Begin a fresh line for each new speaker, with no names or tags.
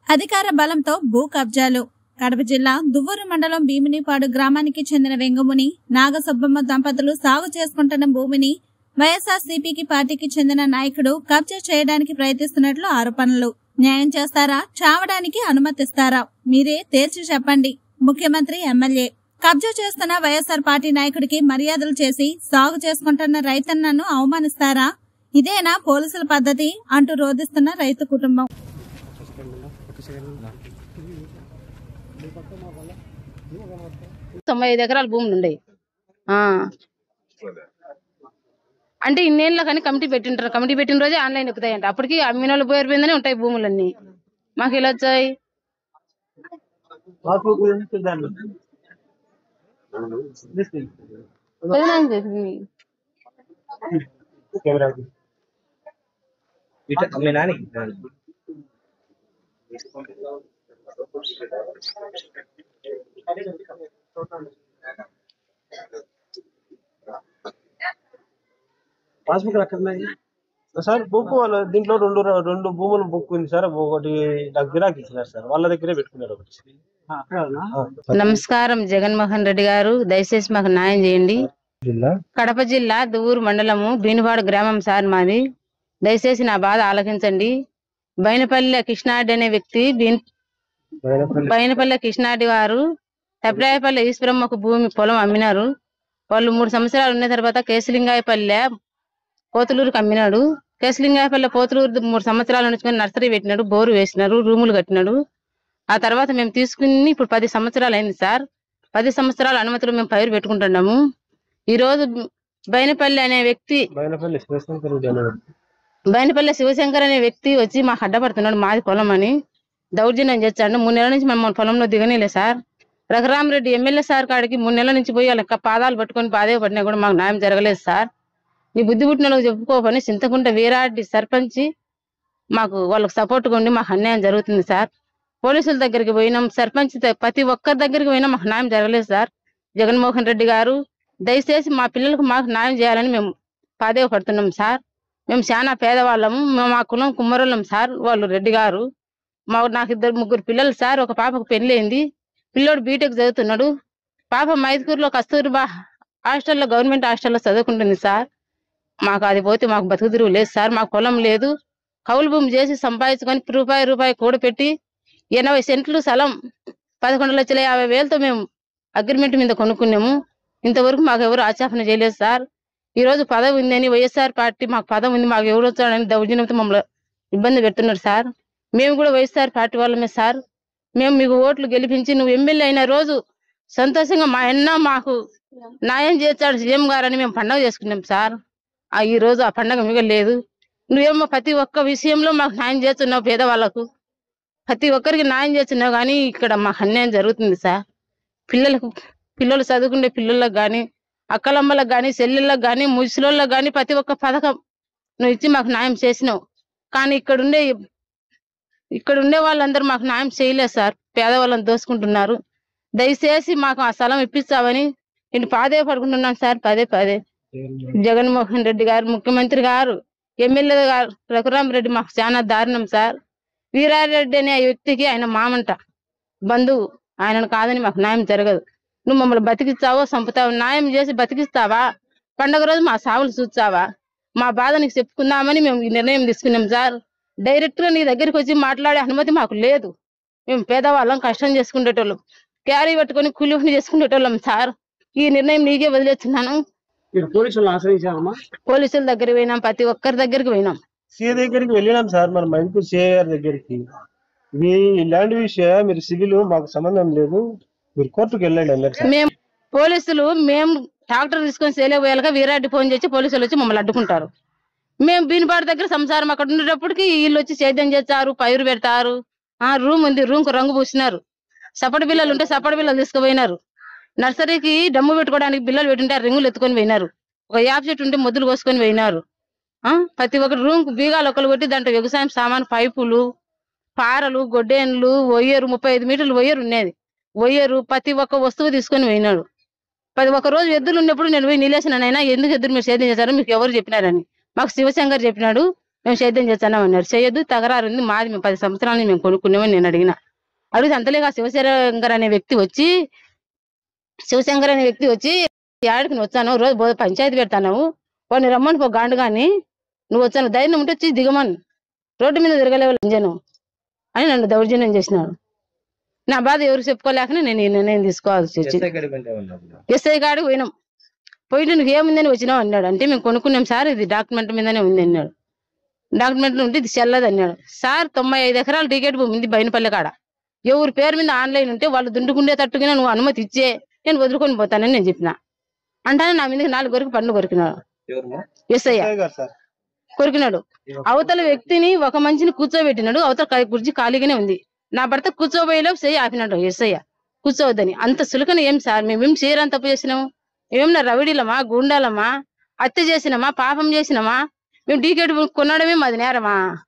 అధికార బలంతో భూ కబ్జాలు కడప జిల్లా దువ్వూరు మండలం భీమినిపాడు గ్రామానికి చెందిన వెంగముని నాగసుబ్బమ్మ దంపతులు సాగు చేసుకుంటున్న భూమిని వైఎస్ఆర్సీపీకి పార్టీకి చెందిన నాయకుడు కబ్జా చేయడానికి ప్రయత్నిస్తున్నట్లు ఆరోపణలు న్యాయం చేస్తారా చావడానికి అనుమతిస్తారా మీరే తేల్చి చెప్పండి ముఖ్యమంత్రి ఎమ్మెల్యే కబ్జా చేస్తున్న వైఎస్ఆర్ పార్టీ నాయకుడికి మర్యాదలు చేసి సాగు చేసుకుంటున్న రైతన్నను అవమానిస్తారా ఇదేనా పోలీసుల పద్ధతి అంటూ రోధిస్తున్న రైతు కుటుంబం
తొంభై ఐదు ఎకరాల భూములు ఉండేవి ఆ. అంటే ఇన్నేళ్ళ కానీ కమిటీ పెట్టింటారు కమిటీ పెట్టిన రోజే ఆన్లైన్ ఎక్కుతాయంట అప్పటికి అమ్మిన వాళ్ళు పేరు మీదనే ఉంటాయి భూములన్నీ మాకు ఇలా వచ్చాయి వదిలేయండి చేసింది.
మీ నాని పాస్బుక్ ఎక్కడ ఉన్నాయి
సార్ బుక్ వాళ్ళ దీంట్లో రెండు రెండు భూములు బుక్ ఉంది సార్ ఒకటి నాకు గిరాకీ ఇచ్చినారు సార్ వాళ్ళ దగ్గరే పెట్టుకున్నారు ఒకటి
నమస్కారం జగన్మోహన్ రెడ్డి గారు దయచేసి మాకు న్యాయం చేయండి
జిల్లా
కడప జిల్లా దువ్వూరు మండలము బీనుపాడు గ్రామం సార్ మాది దయచేసి నా బాధ ఆలకించండి బైనపల్లె కృష్ణారెడ్డి అనే వ్యక్తి బీన్
బైనపల్లి
బైనపల్లె కృష్ణారెడ్డి వారు తప్పిరాయపల్లె ఈశ్వరమ్మకు భూమి పొలం అమ్మినారు వాళ్ళు మూడు సంవత్సరాలు ఉన్న తర్వాత కేశలింగాయపల్లె పోతులూరుకి అమ్మినాడు కేశలింగాయపల్లె పోతులూరు మూడు సంవత్సరాలు ఉంచుకొని నర్సరీ పెట్టినాడు బోరు వేసినారు రూములు కట్టినాడు ఆ తర్వాత మేము తీసుకుని ఇప్పుడు పది సంవత్సరాలు అయింది సార్ పది సంవత్సరాల అనుమతులు మేము పైరు పెట్టుకుంటున్నాము ఈ రోజు బైనపల్లి అనే వ్యక్తి
బైనపల్లి శివశంకర్ రెడ్డి అనేవాడు
బైనపల్లి శివశంకర్ అనే వ్యక్తి వచ్చి మాకు అడ్డపడుతున్నాడు మాది పొలం అని దౌర్జన్యం చేస్తాడు మూడు నెలల నుంచి మమ్మల్ని పొలంలో దిగనీలే సార్ రఘురామరెడ్డి ఎమ్మెల్యే సార్ కాడికి మూడు నెలల నుంచి పోయి వాళ్ళ యొక్క పాదాలు పట్టుకొని పాదే పడినా కూడా మాకు న్యాయం జరగలేదు సార్ నీ బుద్ధి పుట్టిన వాళ్ళకి చెప్పుకోపని చింతకుంట వీరారెడ్డి సర్పంచి మాకు వాళ్ళకి సపోర్ట్గా ఉండి మాకు అన్యాయం జరుగుతుంది సార్ పోలీసుల దగ్గరికి పోయినాం సర్పంచ్ ద- ప్రతి ఒక్కరి దగ్గరికి పోయినా మాకు న్యాయం జరగలేదు సార్ జగన్మోహన్ రెడ్డి గారు దయచేసి మా పిల్లలకు మాకు న్యాయం చేయాలని మేము పాదే పడుతున్నాం సార్ మేము చాలా పేదవాళ్ళము మేము మా కులం కుమ్మరోళ్ళం సార్ వాళ్ళు రెడ్డి గారు మా నాకు ఇద్దరు ముగ్గురు పిల్లలు సార్ ఒక పాపకు పెళ్లి అయింది పిల్లోడు బీటెక్ చదువుతున్నాడు పాప మైదుకూరులో కస్తూరిబా హాస్టల్లో గవర్నమెంట్ హాస్టల్లో చదువుకుంటుంది సార్ మాకు అది పోతే మాకు బతుకుదురు లేదు సార్ మాకు పొలం లేదు కౌలు భూమి చేసి సంపాదించుకొని రూపాయి రూపాయి కూడపెట్టి ఎనభై సెంట్లు స్థలం పదకొండు లక్షల యాభై వేలతో మేము అగ్రిమెంట్ మీద కొనుక్కున్నాము ఇంతవరకు మాకు ఎవరు ఆచాపన చేయలేదు సార్ ఈ రోజు పదవి ఉందని వైఎస్ఆర్ పార్టీ మాకు పదవి ఉంది మాకు ఎవరు వచ్చాడని దౌర్జన్యంతో మమ్మల్ని ఇబ్బంది పెడుతున్నారు సార్ మేము కూడా వైఎస్ఆర్ పార్టీ వాళ్ళమే సార్ మేము మీకు ఓట్లు గెలిపించి నువ్వు ఎమ్మెల్యే అయిన రోజు సంతోషంగా మా అన్న మాకు న్యాయం చేస్తాడు సీఎం గారని మేము పండగ చేసుకున్నాం సార్ ఆ ఈ రోజు ఆ పండగ మిగలేదు నువ్వేమో ప్రతి ఒక్క విషయంలో మాకు న్యాయం చేస్తున్నావు పేదవాళ్ళకు ప్రతి ఒక్కరికి న్యాయం చేస్తున్నావు కానీ ఇక్కడ మాకు అన్యాయం జరుగుతుంది సార్ పిల్లలకు పిల్లలు చదువుకునే పిల్లలకు కానీ అక్కలమ్మలకు కానీ చెల్లెళ్ళకి కానీ ముసలోళ్ళకి కానీ ప్రతి ఒక్క పథకం నువ్వు ఇచ్చి మాకు న్యాయం చేసినావు కానీ ఇక్కడ ఉండే ఇక్కడ ఉండే వాళ్ళందరూ మాకు న్యాయం చేయలేదు సార్ పేదవాళ్ళని దోసుకుంటున్నారు దయచేసి మాకు ఆ స్థలం ఇప్పిస్తామని నేను పాదే పడుకుంటున్నాను సార్ పదే పదే జగన్మోహన్ రెడ్డి గారు ముఖ్యమంత్రి గారు ఎమ్మెల్యే గారు రఘురామ్ రెడ్డి మాకు చాలా దారుణం సార్ వీరారెడ్డి అనే వ్యక్తికి ఆయన మామంట బంధువు ఆయనను కాదని మాకు న్యాయం జరగదు నువ్వు మమ్మల్ని బతికిస్తావో చంపుతావో న్యాయం చేసి బతికిస్తావా పండగ రోజు మా సావులు చూస్తావా మా బాధ నీకు చెప్పుకుందామని మేము ఈ నిర్ణయం తీసుకున్నాం సార్ డైరెక్ట్ గా నీ దగ్గరికి వచ్చి మాట్లాడే అనుమతి మాకు లేదు మేము పేదవాళ్ళం కష్టం చేసుకునేటోళ్ళం క్యారీ పట్టుకొని కూలి పని చేసుకునేటోళ్ళం సార్ ఈ నిర్ణయం నీకే వదిలేస్తున్నాను
మీరు పోలీసులను ఆశ్రయించారమ్మా
పోలీసుల దగ్గరికి పోయినాం ప్రతి ఒక్కరి దగ్గరికి పోయినాం
సీఏ దగ్గరికి వెళ్ళినాం సార్ మన మైంపూర్ సిఐ గారి దగ్గరికి మీ ల్యాండ్ విషయం మీరు సివిల్ మాకు సంబంధం లేదు మీరు కోర్టుకు వెళ్ళండి అన్నారు సార్
మేము పోలీసులు మేము ట్రాక్టర్ తీసుకొని సేలే పోయాక వీరారెడ్డి ఫోన్ చేసి పోలీసులు వచ్చి మమ్మల్ని అడ్డుకుంటారు మేము బీనిపాడు దగ్గర సంసారం అక్కడ ఉండేటప్పటికి వీళ్ళు వచ్చి సేద్యం చేస్తారు పైరు పెడతారు ఆ రూమ్ ఉంది రూమ్ కు రంగు పూసినారు సపడి బిల్లలు ఉంటే సపడి బిల్లలు తీసుకుపోయినారు నర్సరీకి డమ్ము పెట్టుకోవడానికి బిల్లలు పెట్టుంటే ఆ రింగులు ఎత్తుకొని పోయినారు ఒక యాప్ చెట్టు ఉంటే ముద్దులు కోసుకొని పోయినారు ఆ ప్రతి ఒక్కటి రూమ్ కు బీగాలు ఒకరు కొట్టి దాంట్లో వ్యవసాయం సామాన్ పైపులు పారలు గొడ్డేన్లు ఒయ్యరు ముప్పై ఐదు మీటర్లు ఒయ్యరు ఉండేది ఒయ్యరు ప్రతి ఒక్క వస్తువు తీసుకొని పోయినాడు పది ఒక రోజు ఎద్దులు ఉన్నప్పుడు నేను పోయి నిలేసినానైనా ఎందుకు ఎద్దులు మీరు సేద్యం చేశారో మీకు ఎవరు చెప్పినారని మాకు శివశంకర్ చెప్పినాడు మేము సేద్యం చేస్తాను అన్నారు చేయొద్దు తగరారు ఉంది మాది మేము పది సంవత్సరాల నుంచి మేము కొనుక్కున్నామని నేను అడిగిన అడిగితే అంతలేగా శివశంకర్ అనే వ్యక్తి వచ్చి శివశంకర్ అనే వ్యక్తి వచ్చి యాడికి నువ్వు వచ్చాను రోజు బో పంచాయతీ పెడతాను వాడిని రమ్మని పో గాండు కానీ నువ్వు వచ్చాను ధైర్యం ఉంటే వచ్చి దిగమని రోడ్డు మీద తిరగలేవు లంజను అని నన్ను దౌర్జన్యం చేసినాడు నా బాధ ఎవరు చెప్పుకోలేకనే నేను ఈ నిర్ణయం తీసుకోవాల్సి వచ్చింది ఎస్ఐ కాడికి పోయినాం పోయి నువ్వు ఏముందని వచ్చినావు అన్నాడు అంటే మేము కొనుక్కున్నాం సార్ ఇది డాక్యుమెంట్ మీదనే ఉంది అన్నాడు డాక్యుమెంట్ ఉంటే ఇది చెల్లదు అన్నాడు సార్ తొంభై ఐదు ఎకరాల టికెట్ భూమి ఉంది బైనపల్లి కాడ ఎవరి పేరు మీద ఆన్లైన్ ఉంటే వాళ్ళు దుండుకుండే తట్టుగా నువ్వు అనుమతి ఇచ్చే నేను వదులుకొని పోతానని నేను చెప్పిన అంటానే నా మీద నాలుగు వరకు పండ్లు కొరికినాడు ఎస్ఐ
గారు సార్
కొరికినాడు అవతల వ్యక్తిని ఒక మనిషిని కూర్చోబెట్టినాడు అవతల కా- కుర్చీ ఖాళీగానే ఉంది నా భర్త కూర్చోబోయేలోపు చెయ్యి ఆపినాడు ఎస్ఐ కూర్చోవద్దని అంత సులకన ఏం సార్ మేమేం చేయరని తప్పు చేసినాము ఏమన్నా రవిడీలమా గుండాలమా హత్య చేసినామా పాపం చేసినామా మేము టీకెట్ కొనడమే మాది నేరమా